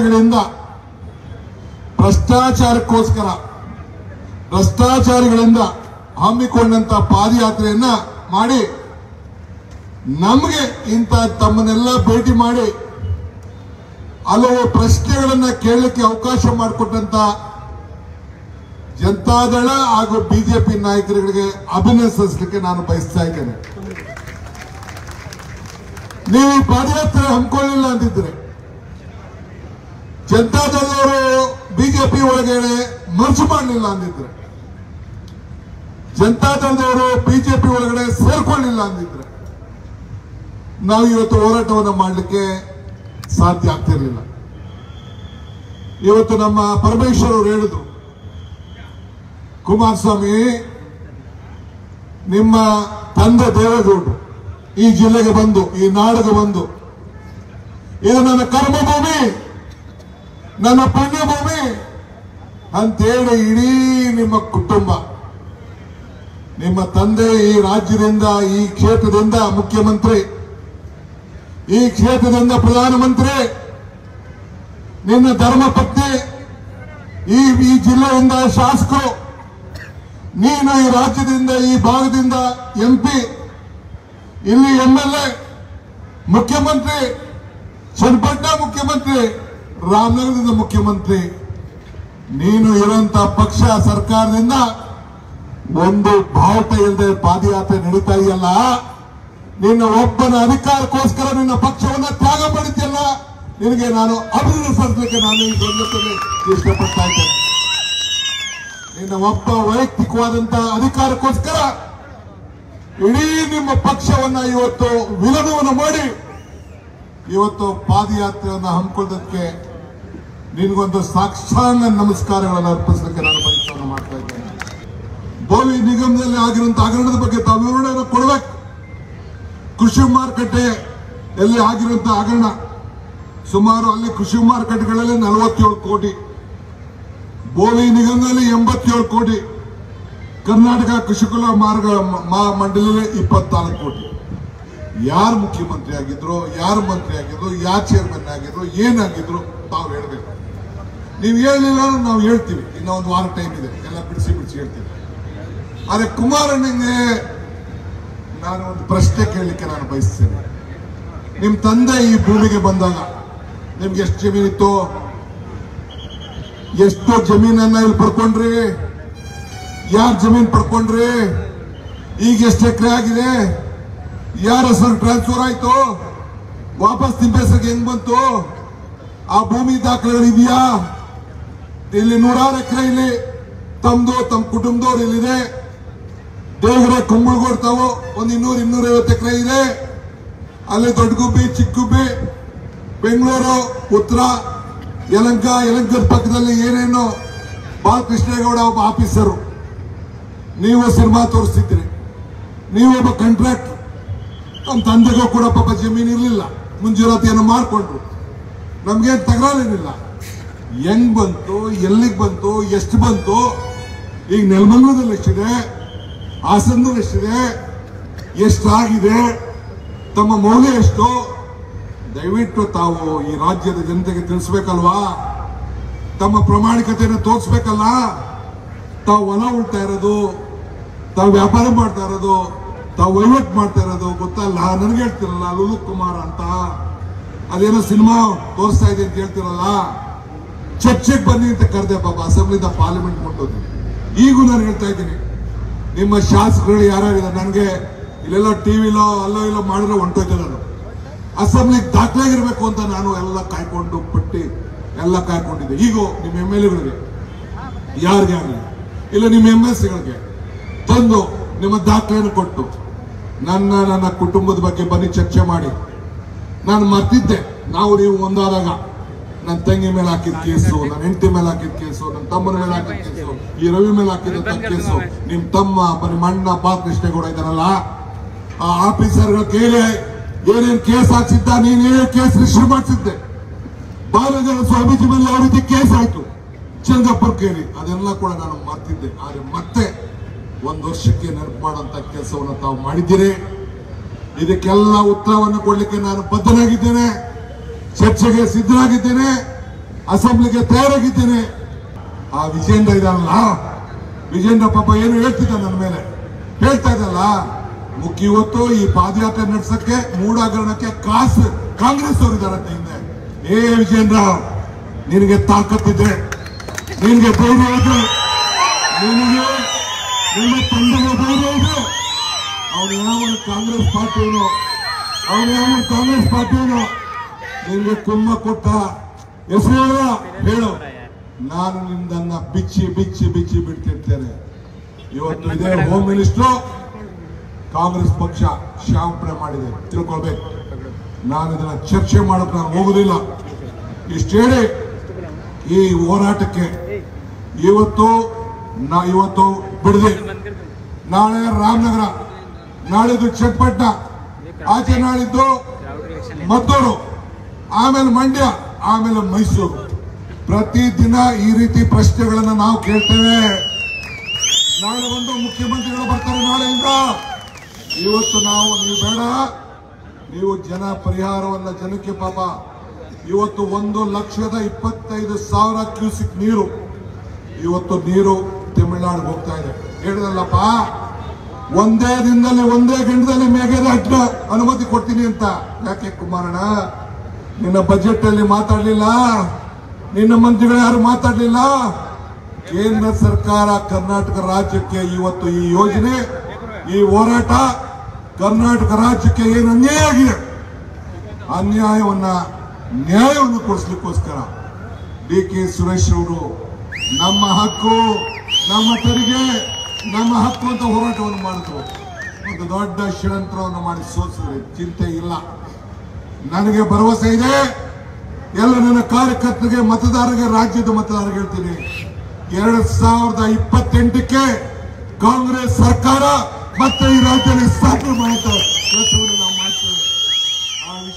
ವರ್ಷಗಳಿಂದ ಭ್ರಷ್ಟಾಚಾರಕ್ಕೋಸ್ಕರ ಭ್ರಷ್ಟಾಚಾರಿಗಳಿಂದ ಹಮ್ಮಿಕೊಂಡಂತ ಪಾದಯಾತ್ರೆಯನ್ನ ಮಾಡಿ ನಮಗೆ ಇಂಥ ತಮ್ಮನ್ನೆಲ್ಲ ಭೇಟಿ ಮಾಡಿ ಹಲವು ಪ್ರಶ್ನೆಗಳನ್ನ ಕೇಳಲಿಕ್ಕೆ ಅವಕಾಶ ಮಾಡಿಕೊಟ್ಟಂತ ಜನತಾದಳ ಹಾಗೂ ಬಿಜೆಪಿ ನಾಯಕರುಗಳಿಗೆ ಅಭಿನಂದಿಸಲಿಕ್ಕೆ ನಾನು ಬಯಸ್ತಾ ಇದ್ದೇನೆ ನೀವು ಈ ಪಾದಯಾತ್ರೆ ಹಮ್ಮಿಕೊಳ್ಳಿಲ್ಲ ಅಂತಿದ್ರೆ ಜನತಾದಳದವರು ಬಿಜೆಪಿ ಒಳಗಡೆ ಮರ್ಜು ಮಾಡಲಿಲ್ಲ ಅಂದಿದ್ರೆ ಜನತಾದಳದವರು ಬಿಜೆಪಿ ಒಳಗಡೆ ಸೇರ್ಕೊಳ್ಳಿಲ್ಲ ಅಂದಿದ್ರೆ ನಾವು ಇವತ್ತು ಹೋರಾಟವನ್ನು ಮಾಡಲಿಕ್ಕೆ ಸಾಧ್ಯ ಆಗ್ತಿರ್ಲಿಲ್ಲ ಇವತ್ತು ನಮ್ಮ ಪರಮೇಶ್ವರ್ ಅವರು ಹೇಳಿದ್ರು ಕುಮಾರಸ್ವಾಮಿ ನಿಮ್ಮ ತಂದೆ ದೇವೇಗೌಡರು ಈ ಜಿಲ್ಲೆಗೆ ಬಂದು ಈ ನಾಡಿಗೆ ಬಂದು ಇದು ನನ್ನ ಕರ್ಮಭೂಮಿ ನನ್ನ ಪುಣ್ಯಭೂಮಿ ಅಂತೇಳಿ ಇಡೀ ನಿಮ್ಮ ಕುಟುಂಬ ನಿಮ್ಮ ತಂದೆ ಈ ರಾಜ್ಯದಿಂದ ಈ ಕ್ಷೇತ್ರದಿಂದ ಮುಖ್ಯಮಂತ್ರಿ ಈ ಕ್ಷೇತ್ರದಿಂದ ಪ್ರಧಾನಮಂತ್ರಿ ನಿನ್ನ ಧರ್ಮಪತ್ನಿ ಈ ಈ ಜಿಲ್ಲೆಯಿಂದ ಶಾಸಕರು ನೀನು ಈ ರಾಜ್ಯದಿಂದ ಈ ಭಾಗದಿಂದ ಎಂಪಿ ಇಲ್ಲಿ ಎಂ ಎಲ್ ಎ ಮುಖ್ಯಮಂತ್ರಿ ಚನ್ನಪಟ್ಟಣ ಮುಖ್ಯಮಂತ್ರಿ ರಾಮನಗರದಿಂದ ಮುಖ್ಯಮಂತ್ರಿ ನೀನು ಇರುವಂತ ಪಕ್ಷ ಸರ್ಕಾರದಿಂದ ಒಂದು ಬಾವುಟ ಇಲ್ಲದೆ ಪಾದಯಾತ್ರೆ ನಡೀತಾ ಇದೆಯಲ್ಲ ನಿನ್ನ ಒಬ್ಬನ ಅಧಿಕಾರಕ್ಕೋಸ್ಕರ ನಿನ್ನ ಪಕ್ಷವನ್ನ ತ್ಯಾಗ ಮಾಡಿದ್ಯಲ್ಲ ನಿನಗೆ ನಾನು ಅಭಿನಂದಿಸಲಿಕ್ಕೆ ನಾನು ಈ ಸಂದರ್ಭದಲ್ಲಿ ಇಷ್ಟಪಡ್ತಾ ಇದ್ದೇನೆ ನಿನ್ನ ಒಬ್ಬ ವೈಯಕ್ತಿಕವಾದಂತ ಅಧಿಕಾರಕ್ಕೋಸ್ಕರ ಇಡೀ ನಿಮ್ಮ ಪಕ್ಷವನ್ನ ಇವತ್ತು ವಿಲನವನ್ನು ಮಾಡಿ ಇವತ್ತು ಪಾದಯಾತ್ರೆಯನ್ನು ಹಮ್ಮಿಕೊಳ್ಳೋದಕ್ಕೆ ನಿನಗೊಂದು ಸಾಕ್ಷಾಂಗ ನಮಸ್ಕಾರಗಳನ್ನು ಅರ್ಪಿಸಲಿಕ್ಕೆ ನಾನು ಪರಿಚಯವನ್ನು ಮಾಡ್ತಾ ಇದ್ದೇನೆ ಬೋವಿ ನಿಗಮದಲ್ಲಿ ಆಗಿರುವಂತಹ ಹಗರಣದ ಬಗ್ಗೆ ತಾವು ವಿವರಣೆಯನ್ನು ಕೊಡಬೇಕು ಕೃಷಿ ಮಾರುಕಟ್ಟೆ ಎಲ್ಲಿ ಆಗಿರುವಂತಹ ಹಗರಣ ಸುಮಾರು ಅಲ್ಲಿ ಕೃಷಿ ಮಾರುಕಟ್ಟೆಗಳಲ್ಲಿ ನಲವತ್ತೇಳು ಕೋಟಿ ಬೋವಿ ನಿಗಮದಲ್ಲಿ ಎಂಬತ್ತೇಳು ಕೋಟಿ ಕರ್ನಾಟಕ ಕೃಷಿಕುಲ ಮಾರ್ಗ ಮಾ- ಮಂಡಳಿಯಲ್ಲಿ ಇಪ್ಪತ್ನಾಲ್ಕು ಕೋಟಿ ಯಾರು ಮುಖ್ಯಮಂತ್ರಿ ಆಗಿದ್ರು ಯಾರು ಮಂತ್ರಿ ಆಗಿದ್ರು ಯಾರು ಚೇರ್ಮನ್ ಆಗಿದ್ರು ಏನಾಗಿದ್ರು ತಾವು ಹೇಳ್ಬೇಕು ನೀವು ಹೇಳಲಿಲ್ಲ ಅಂದ್ರೆ ನಾವು ಹೇಳ್ತೀವಿ ಇನ್ನೂ ಒಂದು ವಾರ ಟೈಮ್ ಇದೆ ಎಲ್ಲ ಬಿಡಿಸಿ ಬಿಡಿಸಿ ಹೇಳ್ತೀವಿ ಆದ್ರೆ ಕುಮಾರಣ್ಣಗೆ ನಾನು ಒಂದು ಪ್ರಶ್ನೆ ಕೇಳಲಿಕ್ಕೆ ನಾನು ಬಯಸ್ತೇನೆ ನಿಮ್ ತಂದೆ ಈ ಭೂಮಿಗೆ ಬಂದಾಗ ನಿಮ್ಗೆ ಎಷ್ಟು ಜಮೀನಿತ್ತು ಎಷ್ಟು ಜಮೀನನ್ನ ಇಲ್ಲಿ ಪಡ್ಕೊಂಡ್ರಿ ಯಾರ್ ಜಮೀನ್ ಪಡ್ಕೊಂಡ್ರಿ ಈಗ ಎಷ್ಟು ಎಕರೆ ಆಗಿದೆ ಯಾರ ಹೆಸರು ಟ್ರಾನ್ಸ್ಫರ್ ಆಯ್ತು ವಾಪಸ್ ನಿಮ್ಮ ಹೆಸರಿಗೆ ಹೆಂಗ್ ಬಂತು ಆ ಭೂಮಿ ದಾಖಲೆಗಳು ಇದೆಯಾ ಇಲ್ಲಿ ನೂರಾರು ಎಕರೆ ಇಲ್ಲಿ ತಮ್ದು ತಮ್ಮ ಕುಟುಂಬದವ್ರು ಇಲ್ಲಿದೆ ದೇವರ ಕುಂಬಳಗೋಡ್ತಾವು ಒಂದು ಇನ್ನೂರು ಇನ್ನೂರೈವತ್ತು ಎಕರೆ ಇದೆ ಅಲ್ಲಿ ದೊಡ್ಡ ಗುಬ್ಬಿ ಚಿಕ್ಕ ಗುಬ್ಬಿ ಬೆಂಗಳೂರು ಉತ್ತರ ಯಲಂಕ ಯಲಂಕದ ಪಕ್ಕದಲ್ಲಿ ಏನೇನು ಬಾಲಕೃಷ್ಣೇಗೌಡ ಒಬ್ಬ ಆಫೀಸರು ನೀವು ಸಿನಿಮಾ ತೋರಿಸ್ತಿದ್ರಿ ನೀವು ಒಬ್ಬ ಕಾಂಟ್ರಾಕ್ಟರ್ ನಮ್ಮ ತಂದೆಗೂ ಕೂಡ ಪಾಪ ಜಮೀನು ಇರಲಿಲ್ಲ ಮುಂಜಾಗ್ರತೆಯನ್ನು ಮಾಡಿಕೊಂಡ್ರು ನಮ್ಗೇನು ತಗರಾಲೇನಿಲ್ಲ ಹೆಂಗ್ ಬಂತು ಎಲ್ಲಿಗೆ ಬಂತು ಎಷ್ಟು ಬಂತು ಈಗ ನೆಲಮಂಗಲದಲ್ಲಿ ಎಷ್ಟಿದೆ ಹಾಸನದಲ್ಲಿ ಎಷ್ಟಿದೆ ಎಷ್ಟಾಗಿದೆ ತಮ್ಮ ಮೌಲ್ಯ ಎಷ್ಟು ದಯವಿಟ್ಟು ತಾವು ಈ ರಾಜ್ಯದ ಜನತೆಗೆ ತಿಳಿಸ್ಬೇಕಲ್ವಾ ತಮ್ಮ ಪ್ರಾಮಾಣಿಕತೆಯನ್ನು ತೋರಿಸ್ಬೇಕಲ್ಲ ತಾವು ಹೊಲ ಉಳ್ತಾ ಇರೋದು ತಾವು ವ್ಯಾಪಾರ ಮಾಡ್ತಾ ಇರೋದು ತಾವು ವಹಿವಾಟು ಮಾಡ್ತಾ ಇರೋದು ಗೊತ್ತಲ್ಲ ನನಗೆ ಹೇಳ್ತಿರಲ್ಲ ಲುಲು ಕುಮಾರ್ ಅಂತ ಅದೇನೋ ಸಿನಿಮಾ ತೋರಿಸ್ತಾ ಇದೆ ಅಂತ ಹೇಳ್ತಿರಲ್ಲ ಚರ್ಚೆಗೆ ಬನ್ನಿ ಅಂತ ಕರೆದೆ ಪಾಪ ಅಸೆಂಬ್ಲಿಂದ ಪಾರ್ಲಿಮೆಂಟ್ ಮುಟ್ಟೋದು ಈಗೂ ನಾನು ಹೇಳ್ತಾ ಇದ್ದೀನಿ ನಿಮ್ಮ ಶಾಸಕರು ಯಾರ್ಯಾರಿದ್ದಾರೆ ನನಗೆ ಇಲ್ಲೆಲ್ಲ ಟಿವಿಲೋ ಅಲ್ಲೋ ಇಲ್ಲೋ ಮಾಡಿದ್ರೆ ಹೊಂಟೋಯ್ತೆ ನಾನು ಅಸೆಂಬ್ಲಿಗೆ ದಾಖಲಾಗಿರ್ಬೇಕು ಅಂತ ನಾನು ಎಲ್ಲ ಕಾಯ್ಕೊಂಡು ಪಟ್ಟಿ ಎಲ್ಲ ಕಾಯ್ಕೊಂಡಿದ್ದೆ ಈಗ ನಿಮ್ಮ ಎಮ್ ಎಲ್ ಎಗಳಿಗೆ ಯಾರಿಗೆ ಆಗಲಿ ಇಲ್ಲ ನಿಮ್ಮ ಎಂ ಎಸ್ ಗಳಿಗೆ ತಂದು ನಿಮ್ಮ ದಾಖಲೆಯನ್ನು ಕೊಟ್ಟು ನನ್ನ ನನ್ನ ಕುಟುಂಬದ ಬಗ್ಗೆ ಬನ್ನಿ ಚರ್ಚೆ ಮಾಡಿ ನಾನು ಮರ್ತಿದ್ದೆ ನಾವು ನೀವು ಒಂದಾದಾಗ ನನ್ನ ತಂಗಿ ಮೇಲೆ ಹಾಕಿದ ಕೇಸು ನನ್ನ ಹೆಂಡತಿ ಮೇಲೆ ಹಾಕಿದ ಕೇಸು ನನ್ನ ತಮ್ಮನ ಮೇಲೆ ಹಾಕಿದ ಕೇಸು ಈ ರವಿ ಮೇಲೆ ಹಾಕಿದಂತ ಕೇಸು ನಿಮ್ ತಮ್ಮ ನಿಮ್ಮ ಅಣ್ಣ ಬಾ ಕೃಷ್ಣೇಗೌಡ ಇದ್ದಾರಲ್ಲ ಆ ಆಫೀಸರ್ಗಳ ಕೇಳಿ ಏನೇನ್ ಕೇಸ್ ಹಾಕ್ಸಿದ್ದ ನೀನ್ ಏನೇನ್ ಕೇಸ್ ರಿಜಿಸ್ಟರ್ ಮಾಡಿಸಿದ್ದೆ ಬಾಲಗರ ಸ್ವಾಮೀಜಿ ಮೇಲೆ ಯಾವ ರೀತಿ ಕೇಸ್ ಆಯ್ತು ಚಂಗಪ್ಪರ್ ಕೇಳಿ ಅದೆಲ್ಲ ಕೂಡ ನಾನು ಮರ್ತಿದ್ದೆ ಆದ್ರೆ ಮತ್ತೆ ಒಂದು ವರ್ಷಕ್ಕೆ ನೆನಪು ಮಾಡುವಂತ ಕೆಲಸವನ್ನು ತಾವು ಮಾಡಿದ್ದೀರಿ ಇದಕ್ಕೆಲ್ಲ ಉತ್ತರವನ್ನು ಕೊಡ್ಲಿಕ್ಕೆ ನಾನು ಬದ್ಧನಾಗಿದ್ದೇನೆ ಚರ್ಚೆಗೆ ಸಿದ್ಧನಾಗಿದ್ದೇನೆ ಅಸೆಂಬ್ಲಿಗೆ ತಯಾರಾಗಿದ್ದೇನೆ ಆ ವಿಜೇಂದ್ರ ಇದಲ್ಲ ವಿಜೇಂದ್ರ ಪಾಪ ಏನು ಹೇಳ್ತಿದ್ದ ನನ್ನ ಮೇಲೆ ಹೇಳ್ತಾ ಇದ್ದಲ್ಲ ಮುಖ್ಯ ಇವತ್ತು ಈ ಪಾದಯಾತ್ರೆ ನಡೆಸಕ್ಕೆ ಮೂಡಾಗರಣಕ್ಕೆ ಕಾಸು ಕಾಂಗ್ರೆಸ್ ಅವರು ಇದಾರಂತೆ ಹಿಂದೆ ಏ ವಿಜೇಂದ್ರ ನಿನಗೆ ತಾಕತ್ತಿದೆ ನಿನಗೆ ಧೈರ್ಯ ಇದೆ ನಿನಗೆ ನಿಮ್ಮ ತಂದೆಗೆ ಧೈರ್ಯ ಇದೆ ಅವನು ಯಾವ ಕಾಂಗ್ರೆಸ್ ಪಾರ್ಟಿಯವನು ಅವನು ಯಾವ ಕಾಂಗ್ರೆಸ್ ಪಾರ್ಟಿಯವನು ನಿನ್ಗೆ ಕುಮ್ಮ ಕೊಟ್ಟ ಹೆಸರು ಹೇಳ ಹೇಳು ನಾನು ನಿಂದನ್ನ ಬಿಚ್ಚಿ ಬಿಚ್ಚಿ ಬಿಚ್ಚಿ ಬಿಡ್ತಿರ್ತೇನೆ ಇವತ್ತು ಇದೇ ಹೋಮ್ ಮಿನಿಸ್ಟರ್ ಕಾಂಗ್ರೆಸ್ ಪಕ್ಷ ಶ್ಯಾಮಪುರ ಮಾಡಿದೆ ತಿಳ್ಕೊಳ್ಬೇಕು ನಾನು ಇದನ್ನ ಚರ್ಚೆ ಮಾಡಕ್ ನಾನು ಹೋಗುದಿಲ್ಲ ಇಷ್ಟು ಹೇಳಿ ಈ ಹೋರಾಟಕ್ಕೆ ಇವತ್ತು ನಾ ಇವತ್ತು ಬಿಡದೆ ನಾಳೆ ರಾಮನಗರ ನಾಳಿದ್ದು ಚನ್ನಪಟ್ಟಣ ಆಚೆ ನಾಳಿದ್ದು ಮದ್ದೂರು ಆಮೇಲೆ ಮಂಡ್ಯ ಆಮೇಲೆ ಮೈಸೂರು ಪ್ರತಿದಿನ ಈ ರೀತಿ ಪ್ರಶ್ನೆಗಳನ್ನ ನಾವು ಕೇಳ್ತೇವೆ ನಾಳೆ ಒಂದು ಮುಖ್ಯಮಂತ್ರಿಗಳು ಬರ್ತಾರೆ ನಾಳೆಯಿಂದ ಇವತ್ತು ನಾವು ನೀವು ಬೇಡ ನೀವು ಜನ ಪರಿಹಾರವನ್ನ ಜನಕ್ಕೆ ಪಾಪ ಇವತ್ತು ಒಂದು ಲಕ್ಷದ ಇಪ್ಪತ್ತೈದು ಸಾವಿರ ಕ್ಯೂಸಿಕ್ ನೀರು ಇವತ್ತು ನೀರು ತಮಿಳುನಾಡಿಗೆ ಹೋಗ್ತಾ ಇದೆ ಹೇಳಿದಲ್ಲಪ್ಪ ಒಂದೇ ದಿನದಲ್ಲಿ ಒಂದೇ ಗಂಟದಲ್ಲಿ ಮೇಘದಾಟ ಅನುಮತಿ ಕೊಡ್ತೀನಿ ಅಂತ ಯಾಕೆ ಕುಮಾರಣ್ಣ ನಿನ್ನ ಬಜೆಟ್ ಅಲ್ಲಿ ಮಾತಾಡ್ಲಿಲ್ಲ ನಿನ್ನ ಮಂತ್ರಿಗಳು ಯಾರು ಮಾತಾಡ್ಲಿಲ್ಲ ಕೇಂದ್ರ ಸರ್ಕಾರ ಕರ್ನಾಟಕ ರಾಜ್ಯಕ್ಕೆ ಇವತ್ತು ಈ ಯೋಜನೆ ಈ ಹೋರಾಟ ಕರ್ನಾಟಕ ರಾಜ್ಯಕ್ಕೆ ಏನು ಅನ್ಯಾಯ ಆಗಿದೆ ಅನ್ಯಾಯವನ್ನ ನ್ಯಾಯವನ್ನು ಕೊಡಿಸ್ಲಿಕ್ಕೋಸ್ಕರ ಡಿ ಕೆ ಸುರೇಶ್ ಅವರು ನಮ್ಮ ಹಕ್ಕು ನಮ್ಮ ತೆರಿಗೆ ನಮ್ಮ ಹಕ್ಕು ಅಂತ ಹೋರಾಟವನ್ನು ಮಾಡಿದ್ರು ಒಂದು ದೊಡ್ಡ ಷಡ್ಯಂತ್ರವನ್ನು ಮಾಡಿ ಸೋಸಿದ್ರೆ ಚಿಂತೆ ಇಲ್ಲ ನನಗೆ ಭರವಸೆ ಇದೆ ಎಲ್ಲ ನನ್ನ ಕಾರ್ಯಕರ್ತರಿಗೆ ಮತದಾರರಿಗೆ ರಾಜ್ಯದ ಮತದಾರರಿಗೆ ಹೇಳ್ತೀನಿ ಎರಡ್ ಸಾವಿರದ ಇಪ್ಪತ್ತೆಂಟಕ್ಕೆ ಕಾಂಗ್ರೆಸ್ ಸರ್ಕಾರ ಮತ್ತೆ ಈ ರಾಜ್ಯದಲ್ಲಿ ಸ್ಥಾಪನೆ ಮಾಡುತ್ತೆ ಕೆಲಸವನ್ನು ನಾವು